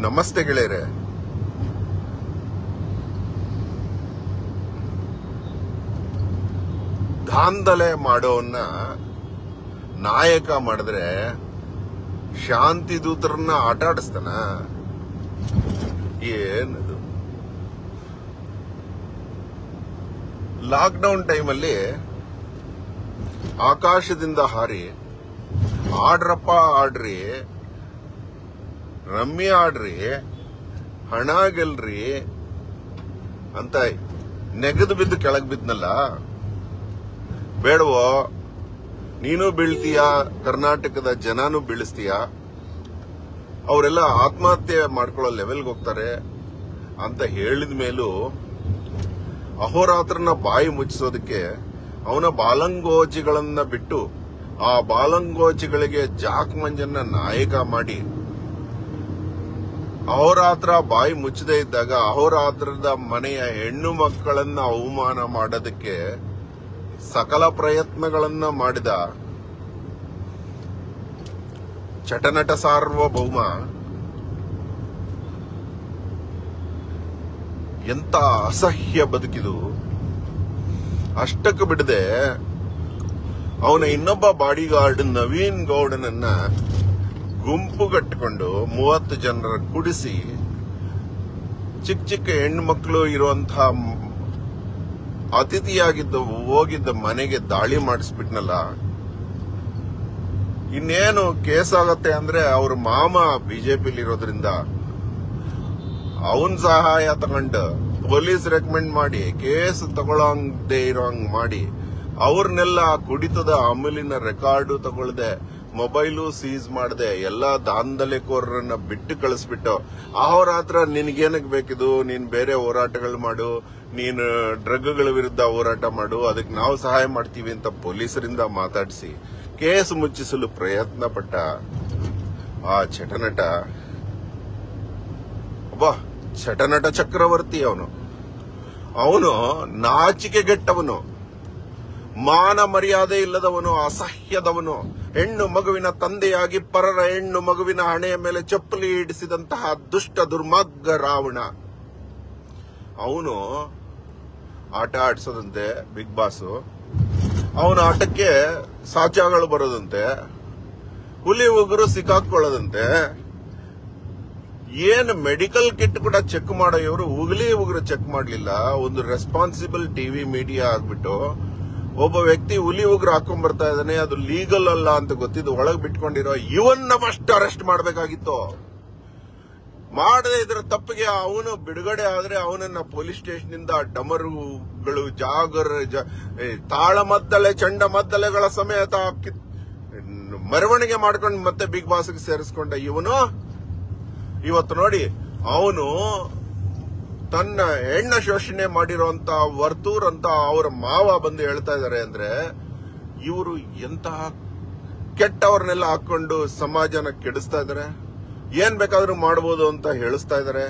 ನಮಸ್ತೆ ಗೆಳೆಯರೆ ದಾಂಧಲೆ ಮಾಡೋವನ್ನ ನಾಯಕ ಮಾಡಿದ್ರೆ ಶಾಂತಿ ದೂತರನ್ನ ಆಟ ಆಡಿಸ್ತಾನ ಏನದು ಲಾಕ್ಡೌನ್ ಟೈಮಲ್ಲಿ ಆಕಾಶದಿಂದ ಹಾರಿ ಆಡ್ರಪ್ಪ ಆಡ್ರಿ ರಮ್ಮಿ ಆಡ್ರಿ ಹಣ ಗೆಲ್ರಿ ಅಂತ ನೆಗೆದು ಬಿದ್ದು ಕೆಳಗ್ ಬಿದ್ನಲ್ಲ ಬೇಡವೋ ನೀನು ಬೀಳ್ತೀಯ ಕರ್ನಾಟಕದ ಜನನು ಬೀಳಿಸ್ತೀಯ ಅವರೆಲ್ಲ ಆತ್ಮಹತ್ಯೆ ಮಾಡ್ಕೊಳ್ಳೋ ಲೆವೆಲ್ಗೆ ಹೋಗ್ತಾರೆ ಅಂತ ಹೇಳಿದ ಮೇಲೂ ಅಹೋರಾತ್ರನ ಬಾಯಿ ಮುಚ್ಚಿಸೋದಕ್ಕೆ ಅವನ ಬಾಲಂಗೋಚಿಗಳನ್ನ ಬಿಟ್ಟು ಆ ಬಾಲಂಗೋಚಿಗಳಿಗೆ ಜಾಕ್ ಮಂಜನ್ನ ನಾಯಕ ಮಾಡಿ ಅಹೋರಾತ್ರ ಬಾಯಿ ಮುಚ್ಚದೇ ಇದ್ದಾಗ ಅಹೋರಾತ್ರದ ಮನೆಯ ಹೆಣ್ಣು ಮಕ್ಕಳನ್ನ ಅವಮಾನ ಮಾಡೋದಕ್ಕೆ ಸಕಲ ಪ್ರಯತ್ನಗಳನ್ನ ಮಾಡಿದ ಚಟನಟ ಸಾರ್ವಭೌಮ ಎಂತ ಅಸಹ್ಯ ಬದುಕಿದು ಅಷ್ಟಕ್ಕೆ ಬಿಡದೆ ಅವನ ಇನ್ನೊಬ್ಬ ಬಾಡಿಗಾರ್ಡ್ ನವೀನ್ ಗೌಡನನ್ನ ಗುಂಪುಗಟ್ಟಿಕೊಂಡು ಮೂವತ್ತು ಜನರ ಕುಡಿಸಿ ಚಿಕ್ಕ ಚಿಕ್ಕ ಹೆಣ್ಣು ಮಕ್ಕಳು ಇರುವಂತಹ ಅತಿಥಿಯಾಗಿದ್ದ ಹೋಗಿದ್ದ ಮನೆಗೆ ದಾಳಿ ಮಾಡಿಸ್ಬಿಟ್ನಲ್ಲ ಇನ್ನೇನು ಕೇಸ್ ಆಗತ್ತೆ ಅಂದ್ರೆ ಅವ್ರ ಮಾಮ ಬಿಜೆಪಿಲಿ ಇರೋದ್ರಿಂದ ಅವನ್ ಸಹಾಯ ತಗೊಂಡು ಪೊಲೀಸ್ ರೆಕಮೆಂಡ್ ಮಾಡಿ ಕೇಸ್ ತಗೊಳಂಗದೆ ಇರೋಂಗ್ ಮಾಡಿ ಅವ್ರನ್ನೆಲ್ಲ ಕುಡಿತದ ಅಮಲಿನ ರೆಕಾರ್ಡು ತಗೊಳ್ದೆ ಮೊಬೈಲು ಸೀಸ್ ಮಾಡದೆ ಎಲ್ಲಾ ದಾಂಧಲೆಕೋರರನ್ನ ಬಿಟ್ಟು ಕಳಿಸ್ಬಿಟ್ಟು ಅಹೋರಾತ್ರ ನಿನ್ಗೇನಕ್ ಬೇಕಿದು ನೀನ್ ಬೇರೆ ಹೋರಾಟಗಳು ಮಾಡು ನೀನು ಡ್ರಗ್ಗಳ ವಿರುದ್ಧ ಹೋರಾಟ ಮಾಡು ಅದಕ್ಕೆ ನಾವು ಸಹಾಯ ಮಾಡ್ತೀವಿ ಅಂತ ಪೊಲೀಸರಿಂದ ಮಾತಾಡಿಸಿ ಕೇಸ್ ಮುಚ್ಚಿಸಲು ಪ್ರಯತ್ನ ಪಟ್ಟ ಆ ಚಟನಟ ಒಬ್ಬ ಚಟನಟ ಚಕ್ರವರ್ತಿ ಅವನು ಅವನು ನಾಚಿಕೆಗೆಟ್ಟವನು ಮಾನ ಮರ್ಯಾದೆ ಇಲ್ಲದವನು ಅಸಹ್ಯದವನು ಹೆಣ್ಣು ಮಗುವಿನ ತಂದೆಯಾಗಿ ಪರರ ಹೆಣ್ಣು ಮಗುವಿನ ಹಣೆಯ ಮೇಲೆ ಚಪ್ಪಲಿ ಇಡಿಸಿದಂತಹ ದುಷ್ಟ ದುರ್ಮಾರ್ಗ ರಾವಣ ಅವನು ಆಟ ಆಡಿಸೋದಂತೆ ಬಿಗ್ ಬಾಸ್ ಅವನ ಆಟಕ್ಕೆ ಸಾಚಾಗಳು ಬರೋದಂತೆ ಹುಲಿ ಉಗುರು ಸಿಕ್ಕಾಕೊಳ್ಳೋದಂತೆ ಏನು ಮೆಡಿಕಲ್ ಕಿಟ್ ಕೂಡ ಚೆಕ್ ಮಾಡೋ ಇವರು ಉಗುಲಿ ಉಗುರು ಚೆಕ್ ಮಾಡಲಿಲ್ಲ ಒಂದು ರೆಸ್ಪಾನ್ಸಿಬಲ್ ಟಿವಿ ಮೀಡಿಯಾ ಆಗ್ಬಿಟ್ಟು ಒಬ್ಬ ವ್ಯಕ್ತಿ ಹುಲಿ ಉಗುರು ಹಾಕೊಂಡ್ ಬರ್ತಾ ಇದ್ದಾನೆ ಅದು ಲೀಗಲ್ ಅಲ್ಲ ಅಂತ ಗೊತ್ತಿದ್ದು ಒಳಗ್ ಬಿಟ್ಕೊಂಡಿರೋ ಇವನ್ನ ಫಸ್ಟ್ ಅರೆಸ್ಟ್ ಮಾಡಬೇಕಾಗಿತ್ತು ಮಾಡದೆ ಇದರ ತಪ್ಪಿಗೆ ಅವನು ಬಿಡುಗಡೆ ಆದ್ರೆ ಅವನನ್ನ ಪೊಲೀಸ್ ಸ್ಟೇಷನ್ ಇಂದ ಡಮರುಗಳು ಜಾಗರ ಜ- ಏ, ತಾಳಮದ್ದಲೆ ಚಂಡಮದ್ದಲೆಗಳ ಸಮೇತ ಕಿತ್- ಮೆರವಣಿಗೆ ಮಾಡ್ಕೊಂಡು ಮತ್ತೆ ಬಿಗ್ ಬಾಸ್ಗೆ ಸೇರಿಸ್ಕೊಂಡ ಇವನು ಇವತ್ತು ನೋಡಿ ಅವನು ತನ್ನ ಹೆಣ್ಣ ಶೋಷಣೆ ಮಾಡಿರುವಂತ ವರ್ತೂರ್ ಅಂತ ಅವರ ಮಾವ ಬಂದು ಹೇಳ್ತಾ ಇದಾರೆ ಅಂದ್ರೆ ಇವರು ಎಂತಹ ಕೆಟ್ಟವ್ರನ್ನೆಲ್ಲ ಹಾಕೊಂಡು ಸಮಾಜನ ಕೆಡಿಸ್ತಾ ಇದಾರೆ ಏನ್ ಬೇಕಾದ್ರೂ ಮಾಡಬಹುದು ಅಂತ ಹೇಳಿಸ್ತಾ ಇದಾರೆ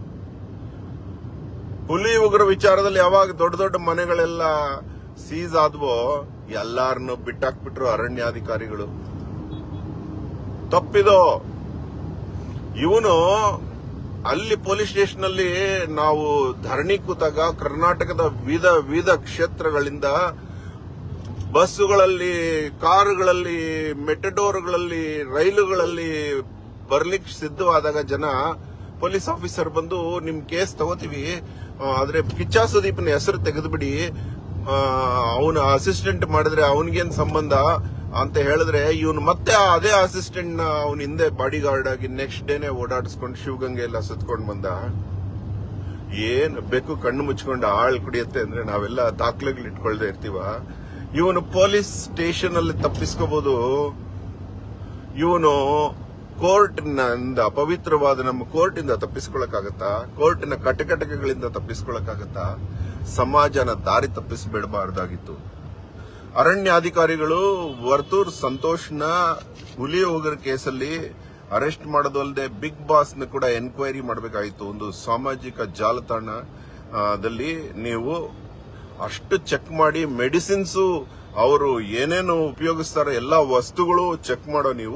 ಹುಲಿ ಉಗ್ರ ವಿಚಾರದಲ್ಲಿ ಯಾವಾಗ ದೊಡ್ಡ ದೊಡ್ಡ ಮನೆಗಳೆಲ್ಲ ಸೀಸ್ ಆದ್ವೋ ಎಲ್ಲಾರನ್ನು ಬಿಟ್ಟಾಕ್ಬಿಟ್ರು ಅರಣ್ಯಾಧಿಕಾರಿಗಳು ತಪ್ಪಿದೋ ಇವನು ಅಲ್ಲಿ ಪೊಲೀಸ್ ಸ್ಟೇಷನ್ ಅಲ್ಲಿ ನಾವು ಧರಣಿ ಕೂತಾಗ ಕರ್ನಾಟಕದ ವಿವಿಧ ವಿವಿಧ ಕ್ಷೇತ್ರಗಳಿಂದ ಬಸ್ಸುಗಳಲ್ಲಿ ಕಾರುಗಳಲ್ಲಿ ಮೆಟಡೋರ್ಗಳಲ್ಲಿ ರೈಲುಗಳಲ್ಲಿ ಬರ್ಲಿಕ್ಕೆ ಸಿದ್ಧವಾದಾಗ ಜನ ಪೊಲೀಸ್ ಆಫೀಸರ್ ಬಂದು ನಿಮ್ ಕೇಸ್ ತಗೋತೀವಿ ಆ, ಆದ್ರೆ ಕಿಚ್ಚ ಸುದೀಪ್ನ ಹೆಸರು ತೆಗೆದುಬಿಡಿ ಅವನ ಅಸಿಸ್ಟೆಂಟ್ ಮಾಡಿದ್ರೆ ಅವನಿಗೇನ್ ಸಂಬಂಧ ಅಂತ ಹೇಳಿದ್ರೆ ಇವನು ಮತ್ತೆ ಅದೇ ಅಸಿಸ್ಟೆಂಟ್ ನ ಅವನ ಹಿಂದೆ ಬಾಡಿ ಗಾರ್ಡ್ ಆಗಿ ನೆಕ್ಸ್ಟ್ ಡೇನೆ ಓಡಾಡಿಸ್ಕೊಂಡು ಶಿವಗಂಗೆ ಎಲ್ಲ ಸುತ್ಕೊಂಡ್ ಬಂದ ಏನ್ ಬೇಕು ಕಣ್ಣು ಮುಚ್ಕೊಂಡು ಆಳ್ ಕುಡಿಯುತ್ತೆ ಅಂದ್ರೆ ನಾವೆಲ್ಲ ದಾಖಲೆಗಳು ಇಟ್ಕೊಳ್ದೆ ಇರ್ತೀವ ಇವನು ಪೊಲೀಸ್ ಸ್ಟೇಷನ್ ಅಲ್ಲಿ ತಪ್ಪಿಸ್ಕೋಬಹುದು ಇವನು ಕೋರ್ಟ್ ನಿಂದ ಪವಿತ್ರವಾದ ನಮ್ಮ ಕೋರ್ಟ್ ಇಂದ ತಪ್ಪಿಸ್ಕೊಳಕ್ಕಾಗತ್ತಾ ಕೋರ್ಟಿನ ಕಟಕಟಕಗಳಿಂದ ತಪ್ಪಿಸ್ಕೊಳಕ್ಕಾಗತ್ತಾ ಸಮಾಜನ ದಾರಿ ತಪ್ಪಿಸಬೇಡಬಾರ್ದಾಗಿತ್ತು ಅರಣ್ಯಾಧಿಕಾರಿಗಳು ವರ್ತೂರ್ ಸಂತೋಷ್ನ ಹುಲಿ ಹೋಗರ ಕೇಸಲ್ಲಿ ಅರೆಸ್ಟ್ ಮಾಡೋದು ಅಲ್ಲದೆ ಬಿಗ್ ಬಾಸ್ ನ ಕೂಡ ಎನ್ಕ್ವೈರಿ ಮಾಡಬೇಕಾಗಿತ್ತು ಒಂದು ಸಾಮಾಜಿಕ ಜಾಲತಾಣದಲ್ಲಿ ನೀವು ಅಷ್ಟು ಚೆಕ್ ಮಾಡಿ ಮೆಡಿಸಿನ್ಸ್ ಅವರು ಏನೇನು ಉಪಯೋಗಿಸ್ತಾರೋ ಎಲ್ಲ ವಸ್ತುಗಳು ಚೆಕ್ ಮಾಡೋ ನೀವು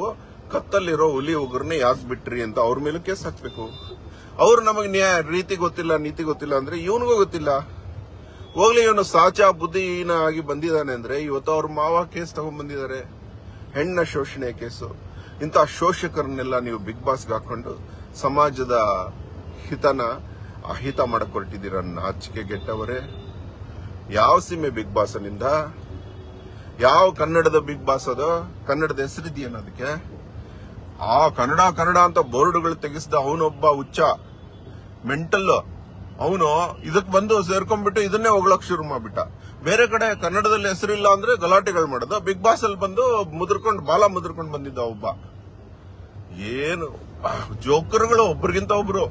ಕತ್ತಲ್ಲಿರೋ ಹುಲಿ ಉಗುರ್ನೆ ಯಾಕೆ ಬಿಟ್ರಿ ಅಂತ ಅವ್ರ ಮೇಲೂ ಕೇಸ್ ಹಾಕ್ಬೇಕು ಅವ್ರು ನಮಗೆ ನ್ಯಾಯ ರೀತಿ ಗೊತ್ತಿಲ್ಲ ನೀತಿ ಗೊತ್ತಿಲ್ಲ ಅಂದ್ರೆ ಇವನಿಗೂ ಗೊತ್ತಿಲ್ಲ ಹೋಗ್ಲಿ ಇವನು ಸಾಚಾ ಬುದ್ಧಿಹೀನ ಆಗಿ ಬಂದಿದ್ದಾನೆ ಅಂದ್ರೆ ಇವತ್ತು ಅವ್ರ ಮಾವ ಕೇಸ್ ತಗೊಂಡ್ ಬಂದಿದ್ದಾರೆ ಹೆಣ್ಣ ಶೋಷಣೆ ಕೇಸು ಇಂಥ ಶೋಷಕರನ್ನೆಲ್ಲ ನೀವು ಬಿಗ್ ಬಾಸ್ಗೆ ಹಾಕೊಂಡು ಸಮಾಜದ ಹಿತನ ಅಹಿತ ಮಾಡಕ್ ಹೊರಟಿದ್ದೀರ ನಾಚಿಕೆ ಗೆಟ್ಟವರೇ ಯಾವ ಸೀಮೆ ಬಿಗ್ ಬಾಸ್ ನಿಂದ ಯಾವ ಕನ್ನಡದ ಬಿಗ್ ಬಾಸ್ ಅದು ಕನ್ನಡದ ಹೆಸರಿದೆಯೇನು ಅದಕ್ಕೆ ಆ ಕನ್ನಡ ಕನ್ನಡ ಅಂತ ಬೋರ್ಡ್ಗಳು ತೆಗೆಸಿದ ಅವನೊಬ್ಬ ಹುಚ್ಚ ಮೆಂಟಲ್ ಅವನು ಇದಕ್ ಬಂದು ಸೇರ್ಕೊಂಡ್ಬಿಟ್ಟು ಇದನ್ನೇ ಹೋಗ್ಲಕ್ ಶುರು ಮಾಡ್ಬಿಟ್ಟ ಬೇರೆ ಕಡೆ ಕನ್ನಡದಲ್ಲಿ ಹೆಸರಿಲ್ಲ ಅಂದ್ರೆ ಗಲಾಟೆಗಳು ಮಾಡೋದು ಬಿಗ್ ಬಾಸ್ ಅಲ್ಲಿ ಬಂದು ಮುದ್ರಕೊಂಡು ಬಾಲ ಮುದ್ರಕೊಂಡು ಬಂದಿದ್ದ ಒಬ್ಬ ಏನು ಜೋಕರ್ಗಳು ಒಬ್ರಿಗಿಂತ ಒಬ್ರು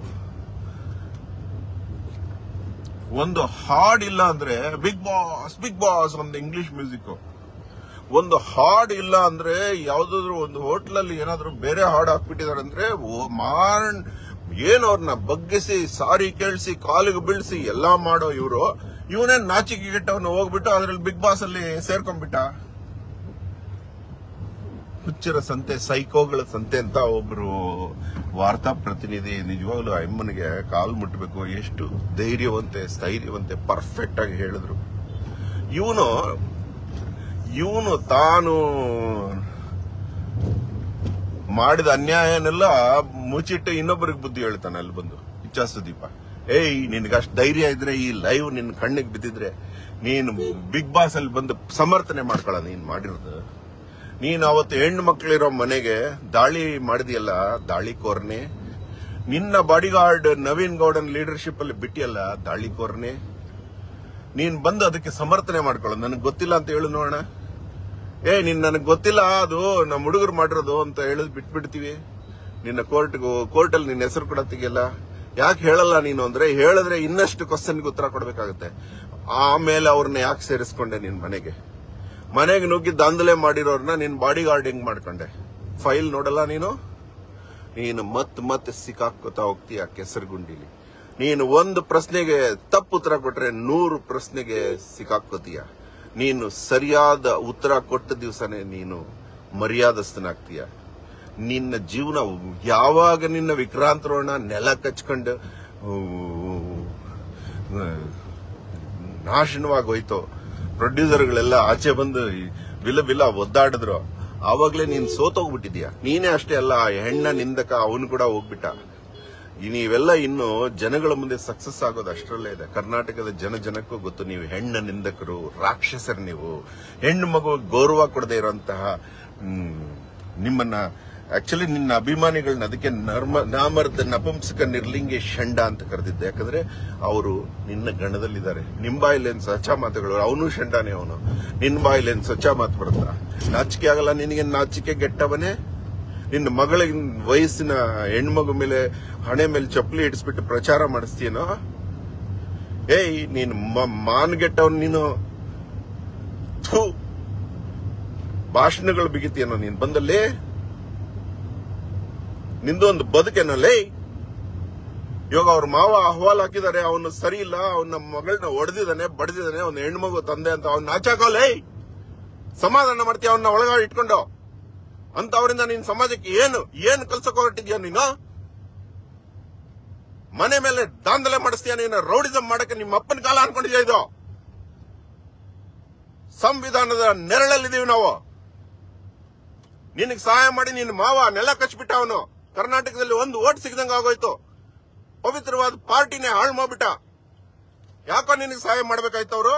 ಒಂದು ಹಾಡ್ ಇಲ್ಲ ಅಂದ್ರೆ ಬಿಗ್ ಬಾಸ್ ಬಿಗ್ ಬಾಸ್ ಒಂದು ಇಂಗ್ಲಿಷ್ ಮ್ಯೂಸಿಕ್ ಒಂದು ಹಾಡ್ ಇಲ್ಲ ಅಂದ್ರೆ ಯಾವ್ದಾದ್ರು ಒಂದು ಹೋಟ್ಲಲ್ಲಿ ಏನಾದ್ರು ಬೇರೆ ಹಾಡ್ ಹಾಕ್ಬಿಟ್ಟಿದಾರೆ ಅಂದ್ರೆ ಓ ಮಾರ್ ಏನ್ ಅವ್ರನ್ನ ಬಗ್ಗಿಸಿ ಸಾರಿ ಕೇಳಿಸಿ ಕಾಲಿಗೆ ಬೀಳ್ಸಿ ಎಲ್ಲಾ ಮಾಡೋ ಇವರು ಇವನೇ ನಾಚಿಕೆ ಗೆಟ್ಟವನು ಹೋಗ್ಬಿಟ್ಟು ಅದ್ರಲ್ಲಿ ಬಿಗ್ ಬಾಸ್ ಅಲ್ಲಿ ಸೇರ್ಕೊಂಡ್ಬಿಟ್ಟ ಹುಚ್ಚರ ಸಂತೆ ಸೈಕೋಗಳ ಸಂತೆ ಅಂತ ಒಬ್ರು ವಾರ್ತಾ ಪ್ರತಿನಿಧಿ ನಿಜವಾಗ್ಲೂ ಅಮ್ಮನಿಗೆ ಕಾಲ್ ಮುಟ್ಟಬೇಕು ಎಷ್ಟು ಧೈರ್ಯವಂತೆ ಸ್ಥೈರ್ಯವಂತೆ ಪರ್ಫೆಕ್ಟ್ ಆಗಿ ಹೇಳಿದ್ರು ಇವನು ಇವನು ತಾನು ಮಾಡಿದ ಅನ್ಯಾಯನೆಲ್ಲ ಮುಚ್ಚಿಟ್ಟು ಇನ್ನೊಬ್ಬರಿಗೆ ಬುದ್ಧಿ ಹೇಳ್ತಾನೆ ಅಲ್ಲಿ ಬಂದು ಇಚ್ಛಾ ಸುದೀಪ ಏಯ್ ನಿನ್ಗಷ್ಟು ಧೈರ್ಯ ಇದ್ರೆ ಈ ಲೈವ್ ನಿನ್ ಕಣ್ಣಿಗೆ ಬಿದ್ದಿದ್ರೆ ನೀನು ಬಿಗ್ ಬಾಸ್ ಅಲ್ಲಿ ಬಂದು ಸಮರ್ಥನೆ ಮಾಡ್ಕೊಳ್ಳ ನೀನ್ ಮಾಡಿರೋದು ನೀನ್ ಅವತ್ತು ಹೆಣ್ಣು ಮಕ್ಕಳಿರೋ ಮನೆಗೆ ದಾಳಿ ಮಾಡಿದ್ಯಲ್ಲ ದಾಳಿ ಕೋರ್ನೆ ನಿನ್ನ ಬಾಡಿಗಾರ್ಡ್ ನವೀನ್ ಗೌಡನ್ ಲೀಡರ್ಶಿಪ್ ಅಲ್ಲಿ ಬಿಟ್ಟಿಯಲ್ಲ ದಾಳಿ ಕೋರ್ನೆ ನೀನ್ ಬಂದು ಅದಕ್ಕೆ ಸಮರ್ಥನೆ ಮಾಡ್ಕೊಳ್ಳೋದು ನನಗೆ ಗೊತ್ತಿಲ್ಲ ಅಂತ ಹೇಳು ನೋಡೋಣ ಏ ನಿನ್ ನನಗೆ ಗೊತ್ತಿಲ್ಲ ಅದು ನಮ್ಮ ಹುಡುಗರು ಮಾಡಿರೋದು ಅಂತ ಹೇಳಿದ್ ಬಿಟ್ಬಿಡ್ತೀವಿ ನಿನ್ನ ಕೋರ್ಟ್ ಕೋರ್ಟ್ ಅಲ್ಲಿ ನಿನ್ನ ಹೆಸರು ಕೂಡ ತೆಗಿಯಲ್ಲ ಯಾಕೆ ಹೇಳಲ್ಲ ನೀನು ಅಂದ್ರೆ ಹೇಳಿದ್ರೆ ಇನ್ನಷ್ಟು ಕ್ವಶನ್ಗೆ ಉತ್ತರ ಕೊಡ್ಬೇಕಾಗುತ್ತೆ ಆಮೇಲೆ ಅವ್ರನ್ನ ಯಾಕೆ ಸೇರಿಸ್ಕೊಂಡೆ ನಿನ್ ಮನೆಗೆ ಮನೆಗೆ ನುಗ್ಗಿ ದಾಂಧಲೆ ಮಾಡಿರೋರ್ನ ನಿನ್ ಬಾಡಿ ಗಾರ್ಡಿಂಗ್ ಮಾಡ್ಕೊಂಡೆ ಫೈಲ್ ನೋಡಲ್ಲ ನೀನು ನೀನು ಮತ್ ಮತ್ತೆ ಸಿಕ್ಕಾಕೋತಾ ಹೋಗ್ತೀಯ ಕೆಸರುಗುಂಡಿಲಿ ನೀನು ಒಂದು ಪ್ರಶ್ನೆಗೆ ತಪ್ಪು ಉತ್ತರ ಕೊಟ್ರೆ ನೂರು ಪ್ರಶ್ನೆಗೆ ಸಿಕ್ಕಾಕೋತೀಯ ನೀನು ಸರಿಯಾದ ಉತ್ತರ ಕೊಟ್ಟ ದಿವಸನೇ ನೀನು ಮರ್ಯಾದಸ್ಥನಾಗ್ತೀಯ ನಿನ್ನ ಜೀವನ ಯಾವಾಗ ನಿನ್ನ ವಿಕ್ರಾಂತರೋಣ ನೆಲ ಕಚ್ಕೊಂಡು ನಾಶನವಾಗಿ ಹೋಯ್ತು ಪ್ರೊಡ್ಯೂಸರ್ಗಳೆಲ್ಲ ಆಚೆ ಬಂದು ವಿಲ ವಿಲ ಒದ್ದಾಡಿದ್ರು ಆವಾಗ್ಲೇ ನೀನ್ ಸೋತೋಗ್ಬಿಟ್ಟಿದ್ಯಾ ನೀನೇ ಅಷ್ಟೇ ಅಲ್ಲ ಆ ಹೆಣ್ಣ ನಿಂದಕ ಅವನು ಕೂಡ ಹೋಗ್ಬಿಟ್ಟ ಈ ನೀವೆಲ್ಲ ಇನ್ನು ಜನಗಳ ಮುಂದೆ ಸಕ್ಸಸ್ ಆಗೋದು ಅಷ್ಟರಲ್ಲೇ ಇದೆ ಕರ್ನಾಟಕದ ಜನ ಜನಕ್ಕೂ ಗೊತ್ತು ನೀವು ಹೆಣ್ಣ ನಿಂದಕರು ರಾಕ್ಷಸರು ನೀವು ಹೆಣ್ಣು ಮಗು ಗೌರವ ಕೊಡದೇ ಇರುವಂತಹ ಹ್ಮ್, ನಿಮ್ಮನ್ನ ಆಕ್ಚುಲಿ ನಿನ್ನ ಅಭಿಮಾನಿಗಳನ್ನ ಅದಕ್ಕೆ ನರ್ಮ ನಾಮರ್ದ ನಪುಂಸಕ ನಿರ್ಲಿಂಗಿ ಷಂಡ ಅಂತ ಕರೆದಿದ್ದೆ ಯಾಕಂದ್ರೆ ಅವರು ನಿನ್ನ ಗಣದಲ್ಲಿದ್ದಾರೆ ನಿಮ್ ಬಾಯಿಲೇನ್ ಸಚ್ಚ ಮಾತುಗಳು ಅವನು ಷಂಡಾನೇ ಅವನು ನಿನ್ ಬಾಯಿಲೇನ್ ಸಚ್ಚ ಮಾತು ಬರುತ್ತಾ ನಾಚಿಕೆ ಆಗಲ್ಲ ನಿನಗೆ ನಾಚಿಕೆ ಗೆಟ್ಟವನೇ ನಿನ್ನ ಮಗಳ ವಯಸ್ಸಿನ ಹೆಣ್ಮಗು ಮೇಲೆ ಹಣೆ ಮೇಲೆ ಚಪ್ಪಲಿ ಇಡಿಸ್ಬಿಟ್ಟು ಪ್ರಚಾರ ಮಾಡಿಸ್ತೀನೋ ಏಯ್ ನೀನು ಮ- ಮಾನ್ಗೆಟ್ಟವನ್ ನೀನು ಥು ಭಾಷಣಗಳು ಬಿಗಿತೀಯನೋ ನೀನ್ ಬಂದಲ್ಲಿ ನಿಂದೊಂದು ಬದುಕೇನಲ್ಲೇ ಇವಾಗ ಅವ್ರ ಮಾವ ಅಹವಾಲ್ ಹಾಕಿದ್ದಾರೆ ಅವನು ಸರಿ ಇಲ್ಲ ಅವನ ಮಗಳನ್ನ ಹೊಡೆದಿದ್ದಾನೆ ಬಡ್ದಿದ್ದಾನೆ ಅವ್ನ ಹೆಣ್ಮಗು ತಂದೆ ಅಂತ ಅವ್ನ ನಾಚಾಕೋಲೇ ಸಮಾಧಾನ ಮಾಡ್ತೀಯ ಅವನ್ನ ಒಳಗಡೆ ಇಟ್ಕೊಂಡು ಅಂತ ಅವರಿಂದ ನೀನ್ ಸಮಾಜಕ್ಕೆ ಏನು ಏನು ಕಲ್ಸಕ್ ಹೊರಟಿದ್ಯಾ ನೀನು ಮನೆ ಮೇಲೆ ದಾಂಧಲೆ ಮಾಡಿಸ್ತೀಯ ನೀನು ರೌಡಿಸಂ ಮಾಡಕ್ಕೆ ನಿಮ್ಮ ಅಪ್ಪನ ಕಾಲ ಅನ್ಕೊಂಡಿದ್ಯಾ ಇದು ಸಂವಿಧಾನದ ನೆರಳಲ್ಲಿದ್ದೀವಿ ನಾವು ನಿನಗೆ ಸಹಾಯ ಮಾಡಿ ನಿನ್ನ ಮಾವ ನೆಲ ಕಚ್ಬಿಟ್ಟ ಅವನು ಕರ್ನಾಟಕದಲ್ಲಿ ಒಂದು ಓಟ್ ಸಿಗದಂಗ ಆಗೋಯ್ತು ಪವಿತ್ರವಾದ ಪಾರ್ಟಿನೇ ಹಾಳು ಮಾಡ್ಬಿಟ್ಟ ಯಾಕೋ ನಿನಗೆ ಸಹಾಯ ಮಾಡ್ಬೇಕಾಯ್ತು ಅವರು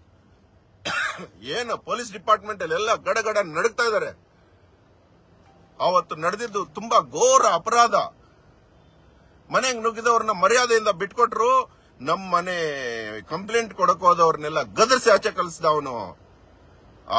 ಏನು ಪೊಲೀಸ್ ಡಿಪಾರ್ಟ್ಮೆಂಟ್ ಅಲ್ಲಿ ಎಲ್ಲ ಗಡ ಗಡ ನಡುಗ್ತಾ ಇದಾರೆ ಅವತ್ತು ನಡೆದಿದ್ದು ತುಂಬಾ ಘೋರ ಅಪರಾಧ ಮನೆಗೆ ನುಗ್ಗಿದವ್ರನ್ನ ಮರ್ಯಾದೆಯಿಂದ ಬಿಟ್ಕೊಟ್ರು ನಮ್ಮ ಮನೆ ಕಂಪ್ಲೇಂಟ್ ಕೊಡಕ್ ಹೋದವ್ರನ್ನೆಲ್ಲ ಗದರ್ಸಿ ಆಚೆ ಕಳಿಸಿದ ಅವನು ಆ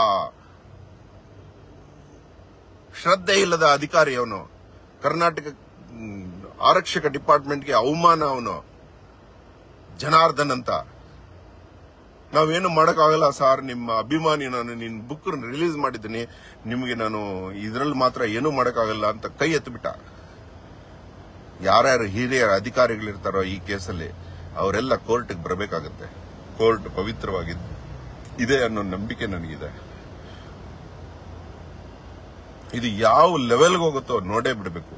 ಶ್ರದ್ಧೆ ಇಲ್ಲದ ಅಧಿಕಾರಿ ಅವನು ಕರ್ನಾಟಕ ಮ್, ಆರಕ್ಷಕ ಡಿಪಾರ್ಟ್ಮೆಂಟ್ಗೆ ಅವಮಾನ ಅವನು ಜನಾರ್ದನ್ ಅಂತ ನಾವೇನು ಮಾಡಕ್ಕಾಗಲ್ಲ ಸಾರ್ ನಿಮ್ಮ ಅಭಿಮಾನಿ ನಾನು ನಿನ್ ಬುಕ್ ರಿಲೀಸ್ ಮಾಡಿದ್ದೀನಿ ನಿಮಗೆ ನಾನು ಇದ್ರಲ್ಲಿ ಮಾತ್ರ ಏನೂ ಮಾಡಕ್ಕಾಗಲ್ಲ ಅಂತ ಕೈ ಎತ್ತಿಬಿಟ್ಟ ಯಾರ್ಯಾರು ಹಿರಿಯ ಅಧಿಕಾರಿಗಳಿರ್ತಾರೋ ಈ ಕೇಸಲ್ಲಿ ಅವರೆಲ್ಲ ಕೋರ್ಟ್ಗೆ ಬರಬೇಕಾಗತ್ತೆ ಕೋರ್ಟ್ ಪವಿತ್ರವಾಗಿದ್ದು ಇದೆ ಅನ್ನೋ ನಂಬಿಕೆ ನನಗಿದೆ ಇದು ಯಾವ ಲೆವೆಲ್ಗೆ ಹೋಗುತ್ತೋ ನೋಡೇ ಬಿಡಬೇಕು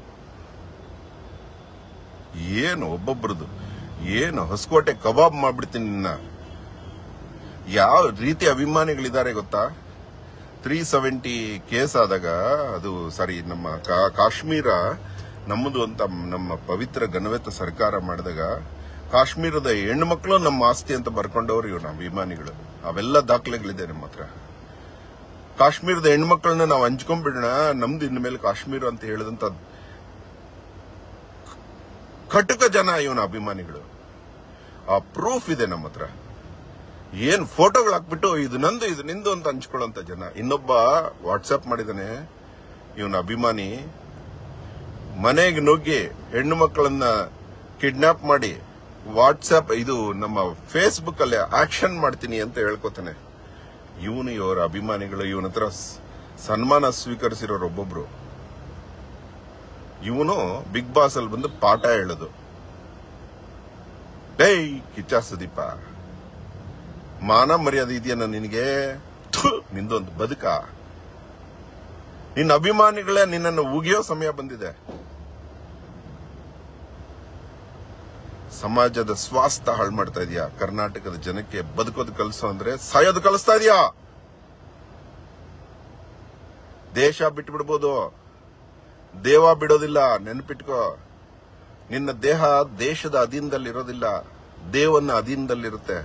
ಏನು ಒಬ್ಬೊಬ್ರದ್ದು ಏನು ಹೊಸಕೋಟೆ ಕಬಾಬ್ ಮಾಡ್ಬಿಡ್ತೀನಿ ನಿನ್ನ ಯಾವ ರೀತಿ ಅಭಿಮಾನಿಗಳಿದ್ದಾರೆ ಗೊತ್ತಾ ತ್ರೀ ಸೆವೆಂಟಿ ಕೇಸ್ ಆದಾಗ ಅದು ಸಾರಿ ನಮ್ಮ ಕಾ- ಕಾಶ್ಮೀರ ನಮ್ಮದು ಅಂತ ನಮ್ಮ ಪವಿತ್ರ ಗಣವೆತ್ತ ಸರ್ಕಾರ ಮಾಡಿದಾಗ ಕಾಶ್ಮೀರದ ಹೆಣ್ಮಕ್ಳು ನಮ್ಮ ಆಸ್ತಿ ಅಂತ ಬರ್ಕೊಂಡವ್ರು ಇವ್ರು ನಮ್ಮ ಅಭಿಮಾನಿಗಳು ಅವೆಲ್ಲ ದಾಖಲೆಗಳಿದೆ ನಮ್ಮ ಹತ್ರ ಕಾಶ್ಮೀರದ ಹೆಣ್ಮಕ್ಳನ್ನ ನಾವು ಹಂಚ್ಕೊಂಡ್ಬಿಡೋಣ ನಮ್ದು ಇನ್ನು ಮೇಲೆ ಕಾಶ್ಮೀರ ಅಂತ ಹೇಳಿದಂತ ಕಟುಕ ಜನ ಇವನ ಅಭಿಮಾನಿಗಳು ಆ ಪ್ರೂಫ್ ಇದೆ ನಮ್ಮ ಹತ್ರ ಏನ್ ಫೋಟೋಗಳು ಹಾಕ್ಬಿಟ್ಟು ಇದು ನಂದು ಇದು ನಿಂದು ಅಂತ ಹಂಚ್ಕೊಳ್ಳೋಂತ ಜನ ಇನ್ನೊಬ್ಬ ವಾಟ್ಸ್ಆಪ್ ಮಾಡಿದಾನೆ ಇವನ ಅಭಿಮಾನಿ ಮನೆಗೆ ನುಗ್ಗಿ ಹೆಣ್ಣು ಮಕ್ಕಳನ್ನ ಕಿಡ್ನಾಪ್ ಮಾಡಿ ವಾಟ್ಸ್ಆಪ್ ಇದು ನಮ್ಮ ಫೇಸ್ಬುಕ್ ಅಲ್ಲಿ ಆಕ್ಷನ್ ಮಾಡ್ತೀನಿ ಅಂತ ಹೇಳ್ಕೊತಾನೆ ಇವನು ಇವರ ಅಭಿಮಾನಿಗಳು ಇವನ ಹತ್ರ ಸ್- ಸನ್ಮಾನ ಸ್ವೀಕರಿಸಿರೋರು ಒಬ್ಬೊಬ್ರು ಇವನು ಬಿಗ್ ಬಾಸ್ ಅಲ್ಲಿ ಬಂದು ಪಾಠ ಹೇಳೋದು ಡೇಯ್ ಕಿಚ್ಚ ಸುದೀಪ ಮಾನ ಮರ್ಯಾದೆ ಇದೆಯನ್ನ ನಿನಗೆ ಥು, ನಿಂದೊಂದು ಬದುಕ ನಿನ್ನ ಅಭಿಮಾನಿಗಳೇ ನಿನ್ನನ್ನು ಉಗಿಯೋ ಸಮಯ ಬಂದಿದೆ ಸಮಾಜದ ಸ್ವಾಸ್ಥ್ಯ ಹಾಳು ಮಾಡ್ತಾ ಇದೀಯಾ ಕರ್ನಾಟಕದ ಜನಕ್ಕೆ ಬದುಕೋದು ಕಲಿಸೋ ಅಂದ್ರೆ ಸಾಯೋದು ಕಲಿಸ್ತಾ ಇದೀಯಾ ದೇಶ ಬಿಟ್ಟು ಬಿಡ್ಬೋದು ದೇವ ಬಿಡೋದಿಲ್ಲ ನೆನ್ಪಿಟ್ಕೋ ನಿನ್ನ ದೇಹ ದೇಶದ ಅಧೀನದಲ್ಲಿರೋದಿಲ್ಲ ದೇವನ ಅಧೀನದಲ್ಲಿರುತ್ತೆ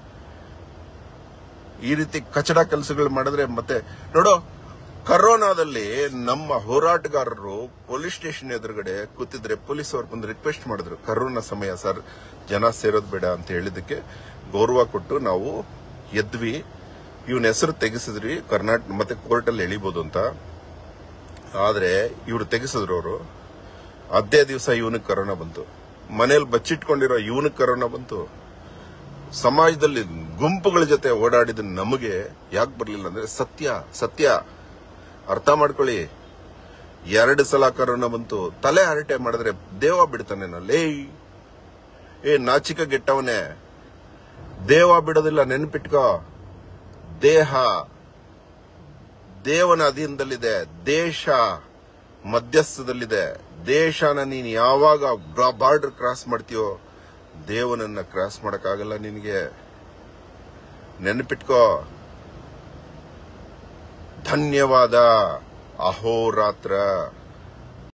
ಈ ರೀತಿ ಕಚಡ ಕೆಲಸಗಳು ಮಾಡಿದ್ರೆ ಮತ್ತೆ ನೋಡು ಕರೋನಾದಲ್ಲಿ ನಮ್ಮ ಹೋರಾಟಗಾರರು ಪೊಲೀಸ್ ಸ್ಟೇಷನ್ ಎದುರುಗಡೆ ಕೂತಿದ್ರೆ ಪೊಲೀಸ್ ಅವ್ರು ಬಂದು ರಿಕ್ವೆಸ್ಟ್ ಮಾಡಿದ್ರು ಕರೋನಾ ಸಮಯ ಸರ್ ಜನ ಸೇರೋದು ಬೇಡ ಅಂತ ಹೇಳಿದಕ್ಕೆ ಗೌರವ ಕೊಟ್ಟು ನಾವು ಎದ್ವಿ ಇವನ ಹೆಸರು ತೆಗೆಸಿದ್ವಿ ಕರ್ನಾಟಕ ಮತ್ತೆ ಕೋರ್ಟಲ್ಲಿ ಎಳಿಬೋದು ಅಂತ ಆದ್ರೆ ಇವ್ರು ತೆಗೆಸಿದ್ರು ಅವರು ಅದೇ ದಿವಸ ಇವನಿಗೆ ಕರೋನಾ ಬಂತು ಮನೇಲಿ ಬಚ್ಚಿಟ್ಕೊಂಡಿರೋ ಇವನಿಗೆ ಕರೋನಾ ಬಂತು ಸಮಾಜದಲ್ಲಿ ಗುಂಪುಗಳ ಜೊತೆ ಓಡಾಡಿದ ನಮಗೆ ಯಾಕೆ ಬರ್ಲಿಲ್ಲ ಅಂದ್ರೆ ಸತ್ಯ ಸತ್ಯ ಅರ್ಥ ಮಾಡ್ಕೊಳ್ಳಿ ಎರಡು ಸಲ ಕರೋನಾ ಬಂತು ತಲೆ ಹರಟೆ ಮಾಡಿದ್ರೆ ದೇವ ಬಿಡ್ತಾನೆ ಲೇ ಏ ನಾಚಿಕ ಗೆಟ್ಟವನೇ ದೇವ ಬಿಡೋದಿಲ್ಲ ನೆನ್ಪಿಟ್ಕೋ ದೇಹ ದೇವನ ಅಧೀನದಲ್ಲಿದೆ ದೇಶ ಮಧ್ಯಸ್ಥದಲ್ಲಿದೆ ದೇಶನ ನೀನು ಯಾವಾಗ ಬಾರ್ಡರ್ ಕ್ರಾಸ್ ಮಾಡ್ತೀಯೋ ದೇವನನ್ನ ಕ್ರಾಸ್ ಮಾಡಕ್ಕಾಗಲ್ಲ ನಿನಗೆ ನೆನಪಿಟ್ಕೋ ಧನ್ಯವಾದ ಅಹೋರಾತ್ರ